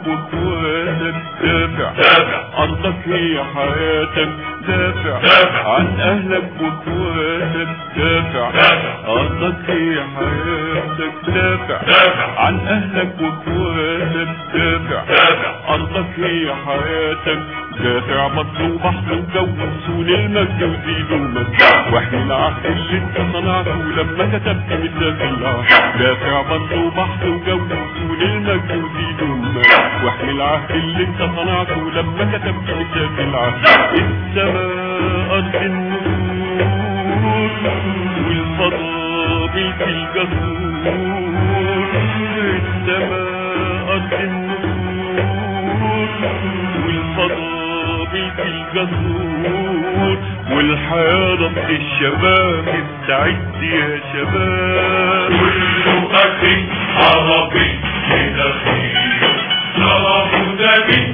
واخواتك دافع دافع. ارضك هي حياتك دافع دافع. عن اهلك واخواتك دافع دافع. ارضك هي حياتك دافع دافع. عن اهلك واخواتك دافع دافع. ارضك هي حياتك دافع مصر وبحر وجو وصول المجد وزيد ومجد واحمي العهد اللي انت صنعته لما كتبت مثلك العهد دافع مصر وبحر وجو وصول المجد وزيد ومجد واحمي العهد اللي انت صنعته لما كتبت مثلك العهد السماء ارض النور والفضاء ملك الجسور السماء ارض النور والفضاء ملك الجسور والحياة ضبط الشباب استعد يا شباب كل أخي عربي لنخيل شرف دمي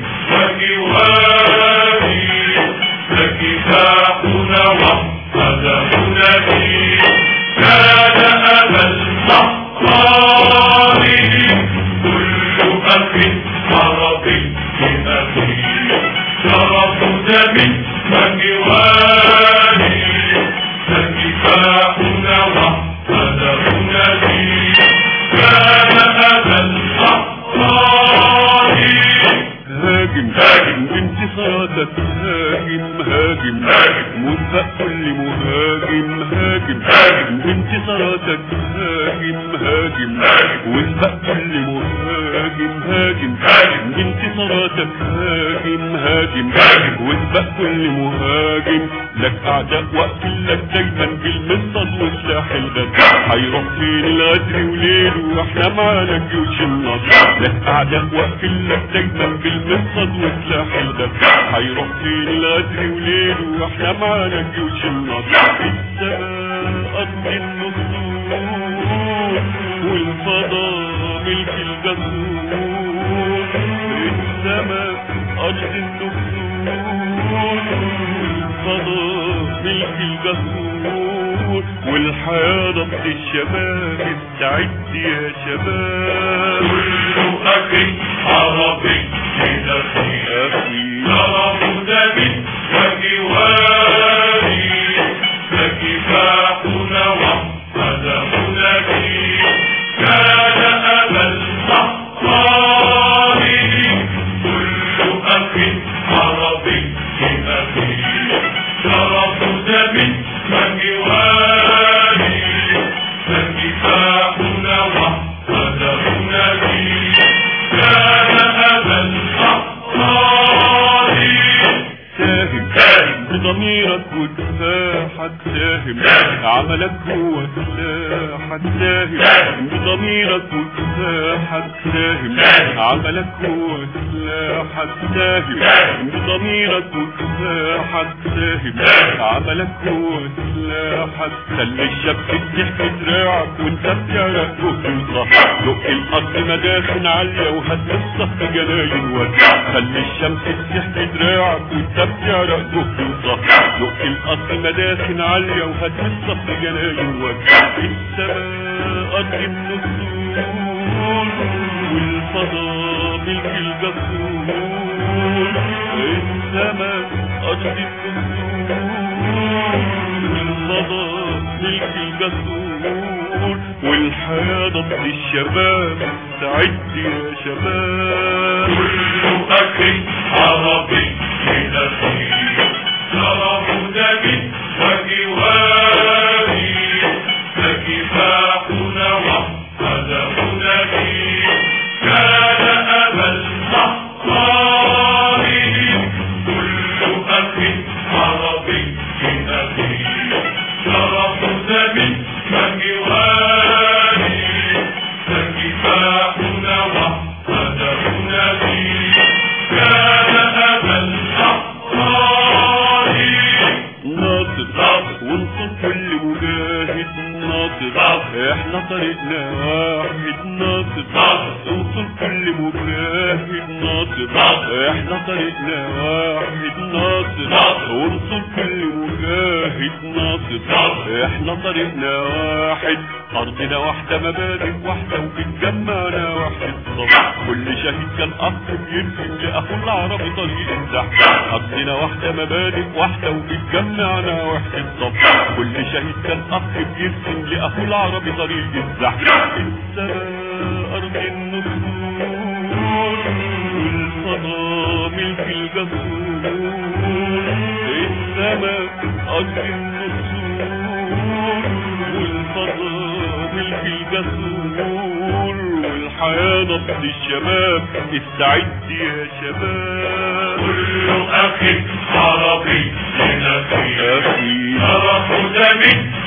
وجواري فكفاحنا وقدمنا فيه كان أبا الصحراء كل أخ عربي لنخيل شرف دمي وجواري فكفاحنا وقدمنا فيه كان أبا الصحراء هاجم هاجم. بانتصاراتك هاجم هاجم هاجم. وفق كل مهاجم هاجم هاجم. بانتصاراتك هاجم هاجم هاجم. وفق كل مهاجم هاجم هاجم. بانتصاراتك هاجم هاجم هاجم. وسبق كل مهاجم لك اعداء واقفين لك دايما بالمصد وسلاح الغد هيروح فين الغدر وليل واحنا معانا جيوش النصر لك اعداء واقفين لك دايما بالمصد وسلاح الغد هيروح فين الغدر وليل واحنا معانا جيوش النصر السماء ارض النصور والفضاء ملك الجسور السماء أرض النفور الفضاء ملك الجسور والحياة ضبط الشباب استعد يا شباب كل أخي عربي لنخيل أخي شرف دمي وجواري فكفاحنا وقدمنا فيه كان أبا الصحراء كل أخ عربي لأخيه شرف دمي وجواري فكفاحنا وقدمنا فيه كان أبا الصحراء ساهم ساهم بضميرك وكفاحك ساهم ساهم. عملك هو سلاحك ساهم ساهم. بضميرك وكفاحك ساهم ساهم. عملك هو سلاحك ساهم ساهم. بضميرك وكفاحك ساهم ساهم. عملك هو سلاحك خلي الشمس تحت دراعك وانت بتعرف توصل دق الارض مداخن عالية وهز الصخر جناين واسع خلي الشمس تحت دراعك وانت بتعرف توصل دق الارض مداخن عالية وهز الصخر جناين واسع السماء ارض النسور والفضاء ملك الجسور السماء ارض النسور والفضاء ملك الجسور والحياة ضد الشباب استعد يا شباب كل أخ عربي لنخيل شرف دمي وجواري فكفاحنا وقدمنا فيه كان أبا الصحراء كل أخ عربي لأخيه شرف دمي وجواري فكفاحنا وقدمنا فيه كان أبا الصحراء ناصر ناصر. وانصر كل مجاهد ناصر ناصر. احنا طريقنا واحد ناصر ناصر. انصر كل مجاهد ناصر ناصر احنا طريقنا واحد ناصر ناصر. وانصر كل مجاهد ناصر ناصر. احنا طريقنا واحد ارضنا واحدة مبادئ واحدة وبتجمعنا واحد صف كل شهيد كان اخ بيرسم لاخوه العربي طريق الزحف ارضنا واحدة مبادئ واحدة وبتجمعنا واحد صف كل شهيد كان اخ بيرسم لاخوه العربي طريق الزحف السماء ارض النصور والفضاء ملك الجسور السماء أرض النسور والفضاء ملك الجسور والحياة نبض الشباب استعد يا شباب كل أخ عربي لنفسه أخي شرف دمي